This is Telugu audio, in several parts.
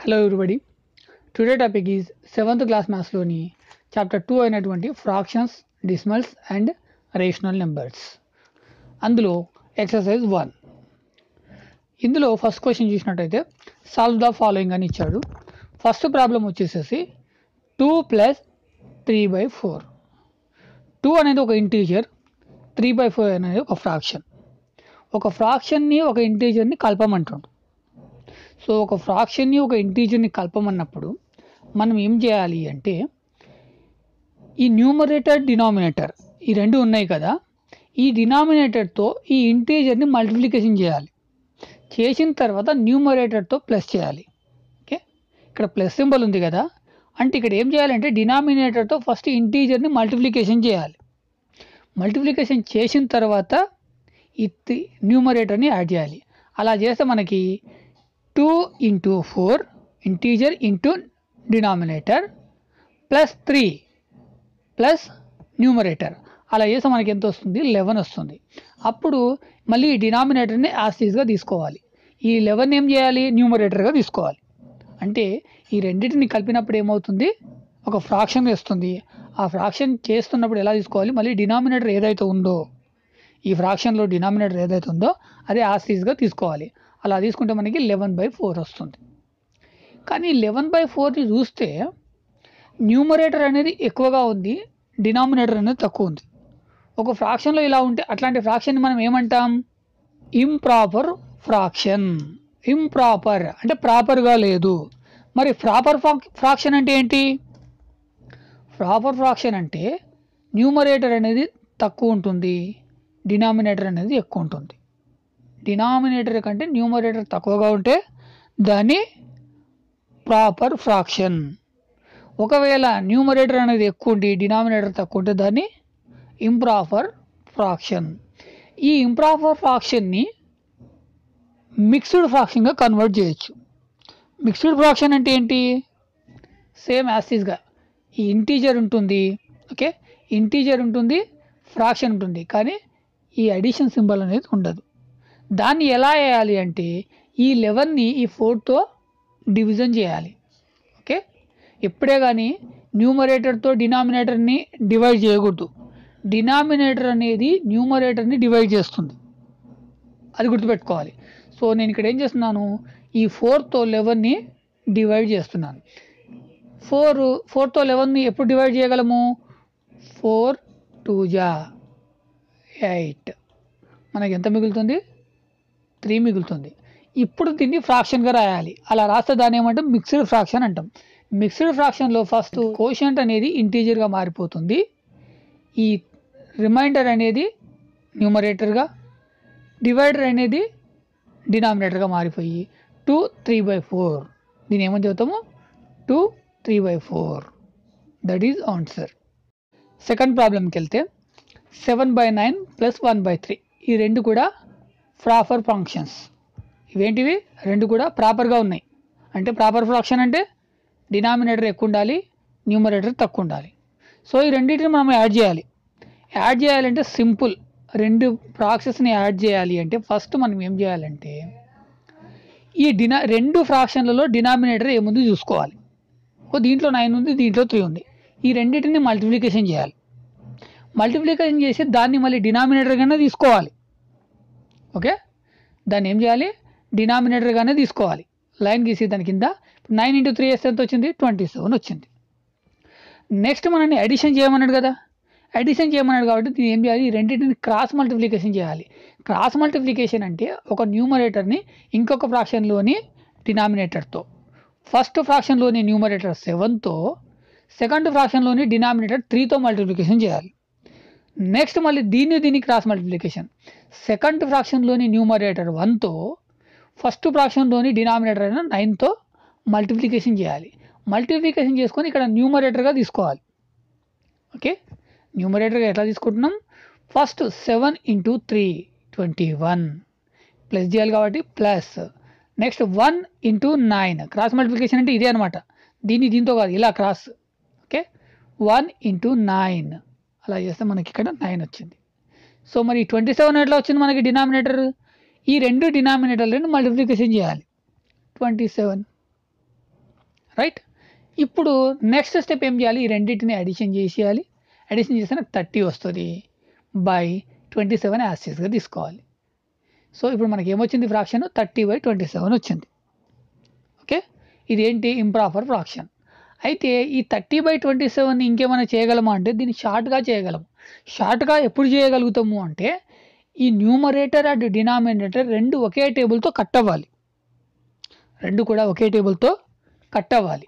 hello everybody today topic is seventh class మ్యాథ్స్లోని చాప్టర్ టూ అయినటువంటి fractions decimals and rational numbers అందులో ఎక్సర్సైజ్ వన్ ఇందులో ఫస్ట్ క్వశ్చన్ చూసినట్టయితే సాల్వ్ ద ఫాలోయింగ్ అని ఇచ్చాడు ఫస్ట్ ప్రాబ్లం వచ్చేసేసి two plus three by four two అనేది ఒక ఇంటీజర్ త్రీ బై ఫోర్ అనేది ఒక ఫ్రాక్షన్ ఒక ఫ్రాక్షన్ని ఒక ఇంటీజర్ని కలపమంటుండు సో ఒక ఫ్రాక్షన్ని ఒక ఇంటీజర్ని కలపమన్నప్పుడు మనం ఏం చేయాలి అంటే ఈ న్యూమరేటర్ డినామినేటర్ ఈ రెండు ఉన్నాయి కదా ఈ డినామినేటర్తో ఈ ఇంటీజర్ని మల్టిప్లికేషన్ చేయాలి చేసిన తర్వాత న్యూమరేటర్తో ప్లస్ చేయాలి ఓకే ఇక్కడ ప్లస్ సింబల్ ఉంది కదా అంటే ఇక్కడ ఏం చేయాలంటే డినామినేటర్తో ఫస్ట్ ఇంటీజర్ని మల్టిప్లికేషన్ చేయాలి మల్టిప్లికేషన్ చేసిన తర్వాత ఈ న్యూమరేటర్ని యాడ్ చేయాలి అలా చేస్తే మనకి two into four integer into denominator plus three plus numerator అలా చేస్తే మనకి ఎంత వస్తుంది లెవెన్ వస్తుంది అప్పుడు మళ్ళీ ఈ డినామినేటర్ని యాసిస్గా తీసుకోవాలి ఈ లెవెన్ ఏం చేయాలి న్యూమరేటర్గా తీసుకోవాలి అంటే ఈ రెండింటిని కలిపినప్పుడు ఏమవుతుంది ఒక ఫ్రాక్షన్ వస్తుంది ఆ ఫ్రాక్షన్ చేస్తున్నప్పుడు ఎలా తీసుకోవాలి మళ్ళీ డినామినేటర్ ఏదైతే ఉందో ఈ ఫ్రాక్షన్లో డినామినేటర్ ఏదైతే ఉందో అదే ఆసిస్గా తీసుకోవాలి అలా తీసుకుంటే మనకి లెవెన్ బై ఫోర్ వస్తుంది కానీ లెవెన్ బై ఫోర్ని చూస్తే న్యూమరేటర్ అనేది ఎక్కువగా ఉంది డినామినేటర్ అనేది తక్కువ ఉంది ఒక ఫ్రాక్షన్లో ఇలా ఉంటే అట్లాంటి ఫ్రాక్షన్ని మనం ఏమంటాం ఇంప్రాపర్ ఫ్రాక్షన్ ఇంప్రాపర్ అంటే ప్రాపర్గా లేదు మరి ప్రాపర్ ఫ్రాక్షన్ అంటే ఏంటి ప్రాపర్ ఫ్రాక్షన్ అంటే న్యూమరేటర్ అనేది తక్కువ ఉంటుంది డినామినేటర్ అనేది ఎక్కువ ఉంటుంది డినామినేటర్ కంటే న్యూమరేటర్ తక్కువగా ఉంటే దాన్ని ప్రాపర్ ఫ్రాక్షన్ ఒకవేళ న్యూమరేటర్ అనేది ఎక్కువ ఉండి డినామినేటర్ తక్కువ ఉంటే దాన్ని ఇంప్రాపర్ ఫ్రాక్షన్ ఈ ఇంప్రాపర్ ఫ్రాక్షన్ని మిక్స్డ్ ఫ్రాక్షన్గా కన్వర్ట్ చేయొచ్చు మిక్స్డ్ ఫ్రాక్షన్ అంటే ఏంటి సేమ్ యాసిస్గా ఈ ఇంటీజర్ ఉంటుంది ఓకే ఇంటీజర్ ఉంటుంది ఫ్రాక్షన్ ఉంటుంది కానీ ఈ అడిషన్ సింబల్ అనేది ఉండదు దాన్ని ఎలా వేయాలి అంటే ఈ లెవెన్ని ఈ ఫోర్తో డివిజన్ చేయాలి ఓకే ఎప్పుడే కానీ న్యూమరేటర్తో డినామినేటర్ని డివైడ్ చేయకూడదు డినామినేటర్ అనేది న్యూమరేటర్ని డివైడ్ చేస్తుంది అది గుర్తుపెట్టుకోవాలి సో నేను ఇక్కడ ఏం చేస్తున్నాను ఈ ఫోర్తో లెవెన్ని డివైడ్ చేస్తున్నాను ఫోర్ ఫోర్తో లెవెన్ని ఎప్పుడు డివైడ్ చేయగలము ఫోర్ టూ జా ఎయిట్ మనకి ఎంత మిగులుతుంది త్రీ మిగులుతుంది ఇప్పుడు దీన్ని ఫ్రాక్షన్గా రాయాలి అలా రాస్తే దాన్ని ఏమంటే మిక్స్డ్ ఫ్రాక్షన్ అంటాం మిక్స్డ్ ఫ్రాక్షన్లో ఫస్ట్ కోషంట్ అనేది ఇంటీజర్గా మారిపోతుంది ఈ రిమైండర్ అనేది న్యూమరేటర్గా డివైడర్ అనేది డినామినేటర్గా మారిపోయి టూ త్రీ బై ఫోర్ దీని ఏమని చెబుతాము two three by four that is answer second ప్రాబ్లంకి వెళ్తే seven by nine plus one by three ఈ రెండు కూడా ప్రాపర్ ఫంక్షన్స్ ఇవేంటివి రెండు కూడా ప్రాపర్గా ఉన్నాయి అంటే ప్రాపర్ ఫ్రాక్షన్ అంటే డినామినేటర్ ఎక్కువ ఉండాలి న్యూమరేటర్ తక్కువ ఉండాలి సో ఈ రెండింటిని మనం యాడ్ చేయాలి యాడ్ చేయాలంటే సింపుల్ రెండు ఫ్రాక్షన్స్ని యాడ్ చేయాలి అంటే ఫస్ట్ మనం ఏం చేయాలంటే ఈ డినా రెండు ఫ్రాక్షన్లలో డినామినేటర్ ఏముంది చూసుకోవాలి ఓ దీంట్లో నైన్ ఉంది దీంట్లో త్రీ ఉంది ఈ రెండింటిని మల్టిప్లికేషన్ చేయాలి మల్టిప్లికేషన్ చేసి దాన్ని మళ్ళీ డినామినేటర్గానే తీసుకోవాలి ఓకే దాన్ని ఏం చేయాలి డినామినేటర్గానే తీసుకోవాలి లైన్ గీసి దాని కింద నైన్ ఇంటూ త్రీ వేస్తే ఎంత వచ్చింది ట్వంటీ సెవెన్ వచ్చింది నెక్స్ట్ మనల్ని అడిషన్ చేయమన్నాడు కదా అడిషన్ చేయమన్నాడు కాబట్టి దీన్ని ఏం చేయాలి ఈ రెండింటిని క్రాస్ మల్టిప్లికేషన్ చేయాలి క్రాస్ మల్టిప్లికేషన్ అంటే ఒక న్యూమరేటర్ని ఇంకొక ఫ్రాక్షన్లోని డినామినేటర్తో ఫస్ట్ ఫ్రాక్షన్లోని న్యూమరేటర్ సెవెన్తో సెకండ్ ఫ్రాక్షన్లోని డినామినేటర్ త్రీతో మల్టిప్లికేషన్ చేయాలి నెక్స్ట్ మళ్ళీ దీన్ని దీన్ని క్రాస్ మల్టిప్లికేషన్ సెకండ్ ఫ్రాక్షన్లోని న్యూమరేటర్ వన్తో ఫస్ట్ ఫ్రాక్షన్లోని డినామినేటర్ అయిన నైన్తో మల్టిప్లికేషన్ చేయాలి మల్టిప్లికేషన్ చేసుకొని ఇక్కడ న్యూమరేటర్గా తీసుకోవాలి ఓకే న్యూమరేటర్గా ఎట్లా తీసుకుంటున్నాం first seven into three twenty one plus చేయాలి కాబట్టి plus next one into nine cross multiplication అంటే ఇదే అనమాట దీన్ని దీంతో కాదు ఇలా cross okay one into nine అలా చేస్తే మనకి ఇక్కడ నైన్ వచ్చింది సో మరి ట్వంటీ సెవెన్ ఎట్లా వచ్చింది మనకి డినామినేటర్ ఈ రెండు డినామినేటర్లను మల్టిప్లికేషన్ చేయాలి ట్వంటీ సెవెన్ రైట్ ఇప్పుడు నెక్స్ట్ స్టెప్ ఏం చేయాలి ఈ రెండింటిని అడిషన్ చేసేయాలి అడిషన్ చేస్తే నాకు థర్టీ వస్తుంది బై ట్వంటీ సెవెన్ యాసిస్గా తీసుకోవాలి సో ఇప్పుడు మనకి ఏమొచ్చింది fraction thirty by twenty seven వచ్చింది ఓకే ఇది ఏంటి ఇంప్రాపర్ ఫ్రాక్షన్ అయితే ఈ థర్టీ బై ట్వంటీ సెవెన్ ఇంకేమైనా చేయగలమా అంటే దీన్ని షార్ట్గా చేయగలము షార్ట్గా ఎప్పుడు చేయగలుగుతాము అంటే ఈ న్యూమరేటర్ అండ్ డినామినేటర్ రెండు ఒకే టేబుల్తో కట్ అవ్వాలి రెండు కూడా ఒకే టేబుల్తో కట్ అవ్వాలి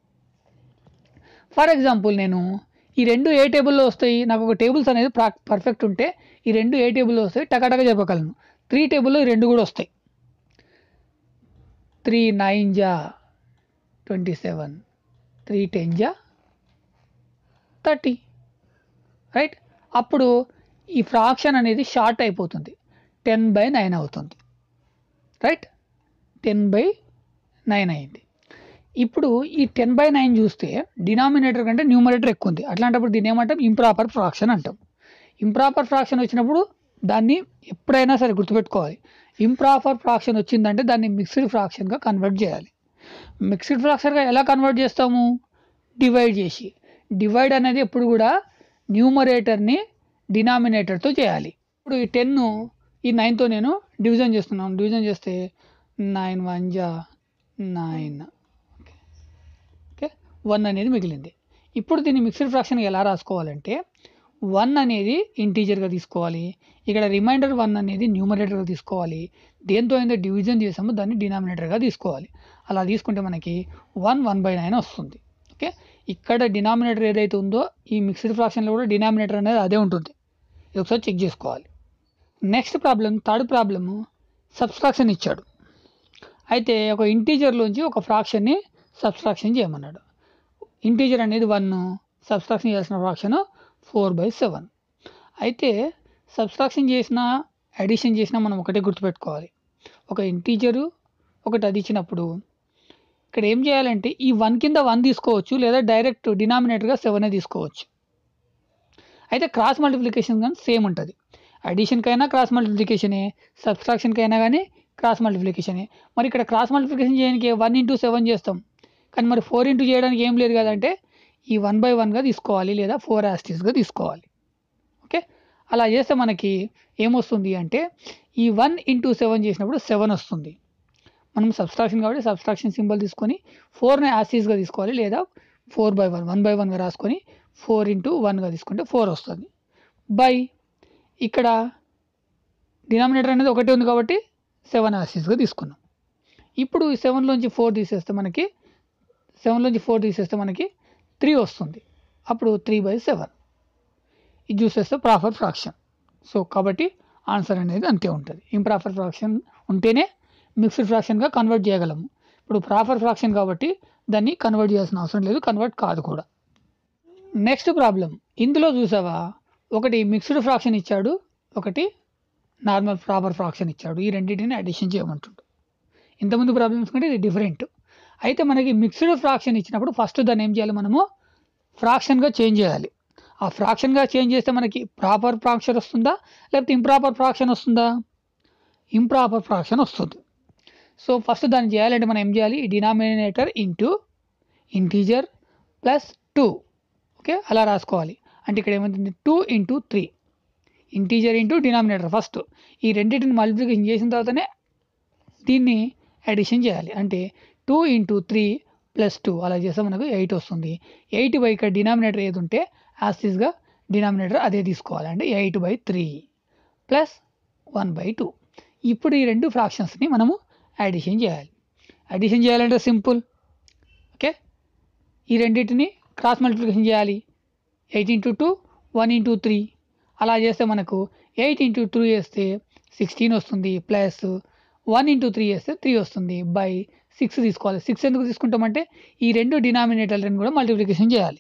ఫర్ ఎగ్జాంపుల్ నేను ఈ రెండు ఏ టేబుల్లో వస్తాయి నాకు ఒక టేబుల్స్ అనేది ప్రా పర్ఫెక్ట్ ఉంటే ఈ రెండు ఏ టేబుల్లో వస్తాయి టకటక చెప్పగలను త్రీ టేబుల్లో ఈ రెండు కూడా వస్తాయి త్రీ నైన్ జా ట్వంటీ సెవెన్ త్రీ టెన్ జా థర్టీ రైట్ అప్పుడు ఈ ఫ్రాక్షన్ అనేది షార్ట్ అయిపోతుంది టెన్ బై నైన్ అవుతుంది రైట్ టెన్ బై నైన్ అయింది ఇప్పుడు ఈ టెన్ బై నైన్ చూస్తే డినామినేటర్ కంటే న్యూమరేటర్ ఎక్కువ ఉంది అట్లాంటప్పుడు దీన్ని ఏమంటాం ఇంప్రాపర్ ఫ్రాక్షన్ అంటాం ఇంప్రాపర్ ఫ్రాక్షన్ వచ్చినప్పుడు దాన్ని ఎప్పుడైనా సరే గుర్తుపెట్టుకోవాలి ఇంప్రాపర్ ఫ్రాక్షన్ వచ్చిందంటే దాన్ని మిక్స్డ్ ఫ్రాక్షన్గా కన్వర్ట్ చేయాలి మిక్స్డ్ ఫ్రాక్షన్గా ఎలా కన్వర్ట్ చేస్తాము డివైడ్ చేసి డివైడ్ అనేది ఎప్పుడు కూడా న్యూమరేటర్ని డినామినేటర్తో చేయాలి ఇప్పుడు ఈ టెన్ ఈ నైన్తో నేను డివిజన్ చేస్తున్నాను డివిజన్ చేస్తే నైన్ వన్ జా నైన్ ఓకే వన్ అనేది మిగిలింది ఇప్పుడు దీన్ని మిక్స్డ్ ఫ్రాక్షన్ ఎలా రాసుకోవాలంటే వన్ అనేది ఇంటీజర్గా తీసుకోవాలి ఇక్కడ రిమైండర్ వన్ అనేది న్యూమరేటర్గా తీసుకోవాలి దేంతో అయితే డివిజన్ చేసామో దాన్ని డినామినేటర్గా తీసుకోవాలి అలా తీసుకుంటే మనకి వన్ వన్ బై నైన్ వస్తుంది ఓకే ఇక్కడ డినామినేటర్ ఏదైతే ఉందో ఈ మిక్స్డ్ ఫ్రాక్షన్లో కూడా డినామినేటర్ అనేది అదే ఉంటుంది ఇది ఒకసారి చెక్ చేసుకోవాలి next problem third problem subtraction ఇచ్చాడు అయితే ఒక ఇంటీజర్లోంచి ఒక ఫ్రాక్షన్ని సబ్స్ట్రాక్షన్ చేయమన్నాడు ఇంటీజర్ అనేది వన్ సబ్స్ట్రాక్షన్ చేయాల్సిన ఫ్రాక్షన్ ఫోర్ బై సెవెన్ అయితే సబ్స్ట్రాక్షన్ చేసిన అడిషన్ చేసినా మనం ఒకటే గుర్తుపెట్టుకోవాలి ఒక ఇంటీజరు ఒకటి అది ఇచ్చినప్పుడు ఇక్కడ ఏం చేయాలంటే ఈ వన్ కింద వన్ తీసుకోవచ్చు లేదా డైరెక్ట్ డినామినేటర్గా సెవెనే తీసుకోవచ్చు అయితే క్రాస్ మల్టిప్లికేషన్ కానీ సేమ్ ఉంటుంది అడిషన్కైనా క్రాస్ మల్టిప్లికేషనే సబ్స్ట్రాక్షన్కైనా కానీ క్రాస్ మల్టిప్లికేషనే మరి ఇక్కడ క్రాస్ మల్టిప్లికేషన్ చేయడానికి వన్ ఇంటూ సెవెన్ చేస్తాం కానీ మరి ఫోర్ ఇంటూ చేయడానికి ఏం లేదు కదంటే ఈ వన్ బై వన్గా తీసుకోవాలి లేదా ఫోర్ యాస్టీస్గా తీసుకోవాలి ఓకే అలా చేస్తే మనకి ఏమొస్తుంది అంటే ఈ వన్ ఇంటూ సెవెన్ చేసినప్పుడు సెవెన్ వస్తుంది మనం సబ్స్ట్రాక్షన్ కాబట్టి సబ్స్ట్రాక్షన్ సింబల్ తీసుకొని ఫోర్ని యాసిస్గా తీసుకోవాలి లేదా four by one one by వన్గా రాసుకొని ఫోర్ ఇంటూ వన్గా తీసుకుంటే ఫోర్ వస్తుంది బై ఇక్కడ డినామినేటర్ అనేది ఒకటే ఉంది కాబట్టి సెవెన్ యాసిస్గా తీసుకున్నాం ఇప్పుడు ఈ సెవెన్లోంచి ఫోర్ తీసేస్తే మనకి సెవెన్లోంచి ఫోర్ తీసేస్తే మనకి త్రీ వస్తుంది అప్పుడు త్రీ బై సెవెన్ ఇది చూసేస్తే ప్రాపర్ ఫ్రాక్షన్ సో కాబట్టి ఆన్సర్ అనేది అంతే ఉంటుంది ఇంప్రాపర్ ఫ్రాక్షన్ ఉంటేనే మిక్స్డ్ ఫ్రాక్షన్గా కన్వర్ట్ చేయగలము ఇప్పుడు ప్రాపర్ ఫ్రాక్షన్ కాబట్టి దాన్ని కన్వర్ట్ చేయాల్సిన అవసరం లేదు కన్వర్ట్ కాదు కూడా నెక్స్ట్ ప్రాబ్లం ఇందులో చూసావా ఒకటి మిక్స్డ్ ఫ్రాక్షన్ ఇచ్చాడు ఒకటి నార్మల్ ప్రాపర్ ఫ్రాక్షన్ ఇచ్చాడు ఈ రెండింటిని అడిషన్ చేయమంటుండు ఇంతకుముందు ప్రాబ్లమ్స్ కంటే ఇది డిఫరెంట్ అయితే మనకి మిక్స్డ్ ఫ్రాక్షన్ ఇచ్చినప్పుడు ఫస్ట్ దాన్ని ఏం చేయాలి మనము ఫ్రాక్షన్గా చేంజ్ చేయాలి ఆ ఫ్రాక్షన్గా చేంజ్ చేస్తే మనకి ప్రాపర్ ఫ్రాక్షన్ వస్తుందా లేకపోతే ఇంప్రాపర్ ఫ్రాక్షన్ వస్తుందా ఇంప్రాపర్ ఫ్రాక్షన్ వస్తుంది సో ఫస్ట్ దాన్ని చేయాలంటే మనం ఏం చేయాలి denominator into integer plus two okay అలా రాసుకోవాలి అంటే ఇక్కడ ఏమవుతుంది two into three integer into denominator first ఈ రెండింటిని మల్టిప్లికేషన్ చేసిన తర్వాతనే దీన్ని అడిషన్ చేయాలి అంటే two into three plus two అలా చేస్తే మనకు ఎయిట్ వస్తుంది ఎయిట్ బై ఇక్కడ డినామినేటర్ ఏది ఉంటే యాసిస్గా డినామినేటర్ అదే తీసుకోవాలి అంటే eight by three plus one by two ఇప్పుడు ఈ రెండు ఫ్రాక్షన్స్ని మనము అడిషన్ చేయాలి అడిషన్ చేయాలంటే సింపుల్ ఓకే ఈ రెండింటిని క్రాస్ మల్టిప్లికేషన్ చేయాలి eight into two one into three అలా చేస్తే మనకు ఎయిట్ ఇంటూ టూ చేస్తే సిక్స్టీన్ వస్తుంది ప్లస్ వన్ ఇంటూ త్రీ చేస్తే త్రీ వస్తుంది బై సిక్స్ తీసుకోవాలి సిక్స్ ఎందుకు తీసుకుంటామంటే ఈ రెండు డినామినేటర్లను కూడా మల్టిప్లికేషన్ చేయాలి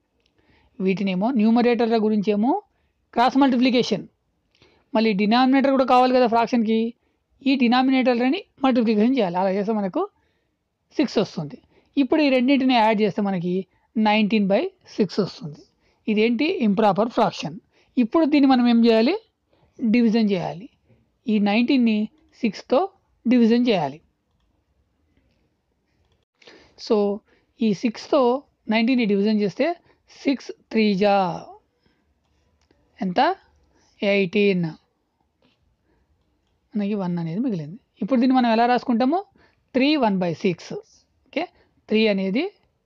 వీటినేమో న్యూమరేటర్ల గురించి ఏమో క్రాస్ మల్టిప్లికేషన్ మళ్ళీ డినామినేటర్ కూడా కావాలి కదా ఫ్రాక్షన్కి ఈ డినామినేటర్లని మల్టిప్లికేషన్ చేయాలి అలా చేస్తే మనకు సిక్స్ వస్తుంది ఇప్పుడు ఈ రెండింటిని యాడ్ చేస్తే మనకి నైన్టీన్ బై సిక్స్ వస్తుంది ఇదేంటి ఇంప్రాపర్ ఫ్రాక్షన్ ఇప్పుడు దీన్ని మనం ఏం చేయాలి డివిజన్ చేయాలి ఈ నైన్టీన్ని సిక్స్తో డివిజన్ చేయాలి సో ఈ సిక్స్తో నైన్టీన్ని డివిజన్ చేస్తే సిక్స్ త్రీ జా ఎంత ఎయిటీన్ మనకి వన్ అనేది మిగిలింది ఇప్పుడు దీన్ని మనం ఎలా రాసుకుంటాము three one by six okay three అనేది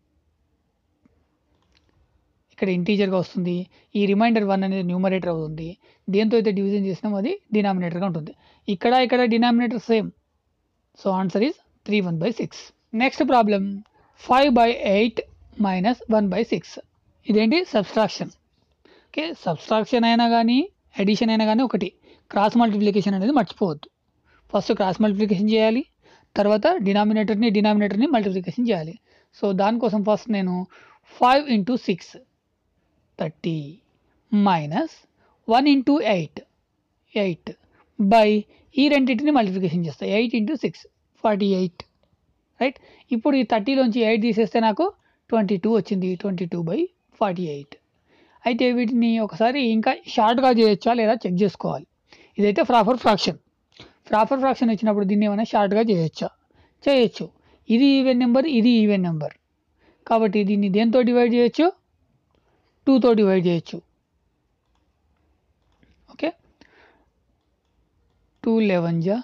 ఇక్కడ ఇంటీజర్గా వస్తుంది ఈ రిమైండర్ వన్ అనేది న్యూమరేటర్ అవుతుంది దేంతో అయితే డివిజన్ చేసినామో అది డినామినేటర్గా ఉంటుంది ఇక్కడ ఇక్కడ denominator same so answer is three one by six next problem five by eight minus one by six ఇదేంటి సబ్స్ట్రాక్షన్ ఓకే సబ్స్ట్రాక్షన్ అయినా కానీ అడిషన్ అయినా కానీ ఒకటి క్రాస్ మల్టిప్లికేషన్ అనేది మర్చిపోవద్దు ఫస్ట్ క్రాస్ మల్టిప్లికేషన్ చేయాలి తర్వాత డినామినేటర్ని డినామినేటర్ని మల్టిప్లికేషన్ చేయాలి సో దానికోసం ఫస్ట్ నేను five into six thirty minus one into eight eight by ఈ రెండింటిని మల్టిప్లికేషన్ చేస్తాను eight into six forty eight right ఇప్పుడు ఈ థర్టీలోంచి ఎయిట్ తీసేస్తే నాకు ట్వంటీ టూ వచ్చింది twenty two by forty eight అయితే వీటిని ఒకసారి ఇంకా షార్ట్గా చేయొచ్చా లేదా చెక్ చేసుకోవాలి ఇదైతే ప్రాపర్ ఫ్రాక్షన్ ప్రాపర్ ఫ్రాక్షన్ వచ్చినప్పుడు దీన్ని ఏమైనా షార్ట్గా చేయొచ్చా చేయొచ్చు ఇది ఈవెన్ నెంబర్ ఇది ఈవెన్ నెంబర్ కాబట్టి దీన్ని దేంతో డివైడ్ చేయొచ్చు టూతో డివైడ్ చేయొచ్చు ఓకే టూ లెవెన్ జా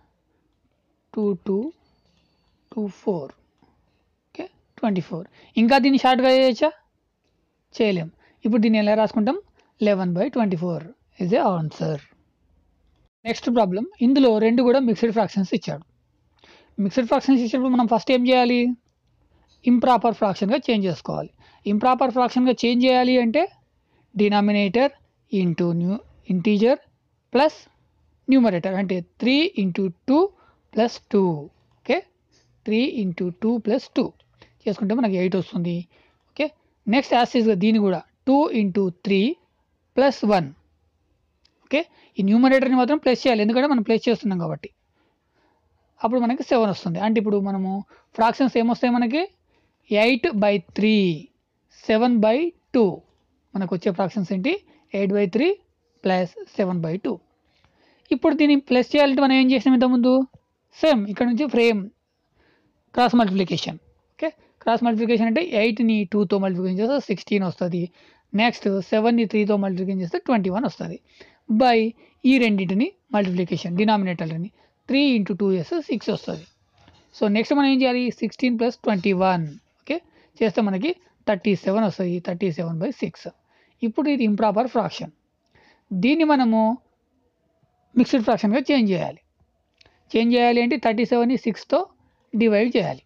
two two two four okay twenty four ఇంకా దీన్ని షార్ట్గా చేయొచ్చా చేయలేం ఇప్పుడు దీన్ని ఎలా రాసుకుంటాం eleven by twenty four is a answer next problem ఇందులో రెండు కూడా మిక్స్డ్ ఫ్రాక్షన్స్ ఇచ్చాడు మిక్స్డ్ ఫ్రాక్షన్స్ ఇచ్చినప్పుడు మనం ఫస్ట్ ఏం చేయాలి ఇంప్రాపర్ ఫ్రాక్షన్గా చేంజ్ చేసుకోవాలి ఇంప్రాపర్ ఫ్రాక్షన్గా చేంజ్ చేయాలి అంటే denominator into new integer plus numerator అంటే three into two plus two okay three into two plus two చేసుకుంటే మనకి ఎయిట్ వస్తుంది ఓకే నెక్స్ట్ యాసిస్గా దీన్ని కూడా two into three plus one okay ఈ న్యూమరేటర్ని మాత్రం ప్లస్ చేయాలి ఎందుకంటే మనం ప్లస్ చేస్తున్నాం కాబట్టి అప్పుడు మనకి సెవెన్ వస్తుంది అంటే ఇప్పుడు మనము ఫ్రాక్షన్స్ ఏమొస్తాయి మనకి eight by three seven by two మనకు వచ్చే ఫ్రాక్షన్స్ ఏంటి eight by three plus seven by two ఇప్పుడు దీన్ని ప్లస్ చేయాలంటే మనం ఏం చేసినాం ఇంతకుముందు సేమ్ ఇక్కడ నుంచి frame cross multiplication okay cross multiplication అంటే ఎయిట్ని టూతో మల్టిప్లికేషన్ చేస్తే సిక్స్టీన్ వస్తుంది నెక్స్ట్ సెవెన్ని త్రీతో మల్టిప్లికేషన్ చేస్తే ట్వంటీ వన్ వస్తుంది బై ఈ రెండింటిని మల్టిప్లికేషన్ డినామినేటర్ని త్రీ ఇంటూ టూ చేస్తే సిక్స్ వస్తుంది సో నెక్స్ట్ మనం ఏం చేయాలి sixteen plus twenty one okay చేస్తే మనకి థర్టీ సెవెన్ వస్తుంది థర్టీ సెవెన్ బై సిక్స్ ఇప్పుడు ఇది ఇంప్రాపర్ ఫ్రాక్షన్ దీన్ని మనము మిక్స్డ్ ఫ్రాక్షన్గా చేంజ్ చేయాలి చేంజ్ చేయాలి అంటే థర్టీ సెవెన్ని సిక్స్తో డివైడ్ చేయాలి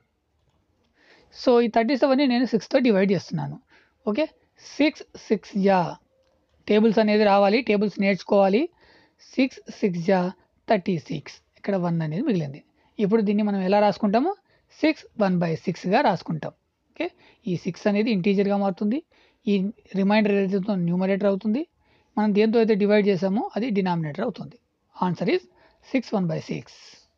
సో ఈ థర్టీ సెవెన్ని నేను సిక్స్తో డివైడ్ చేస్తున్నాను ఓకే సిక్స్ సిక్స్ జా టేబుల్స్ అనేది రావాలి టేబుల్స్ నేర్చుకోవాలి సిక్స్ సిక్స్ జా థర్టీ సిక్స్ ఇక్కడ వన్ అనేది మిగిలింది ఇప్పుడు దీన్ని మనం ఎలా రాసుకుంటాము సిక్స్ వన్ బై సిక్స్గా రాసుకుంటాం ఓకే ఈ సిక్స్ అనేది ఇంటీజర్గా మారుతుంది ఈ రిమైండర్ ఏదైతే న్యూమరేటర్ అవుతుంది మనం దేంతో అయితే డివైడ్ చేసామో అది డినామినేటర్ అవుతుంది answer is six one by six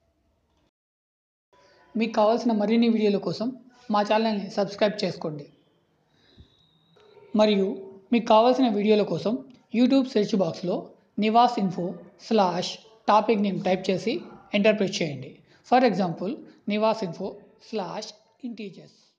మీకు కావాల్సిన మరిన్ని వీడియోల కోసం మా ఛానల్ని సబ్స్క్రైబ్ చేసుకోండి మరియు మీకు కావాల్సిన వీడియోల కోసం యూట్యూబ్ సెర్చ్ బాక్స్లో Nivas info slash topic name type చేసి ఎంటర్ ప్రెస్ చేయండి for example Nivas info slash integers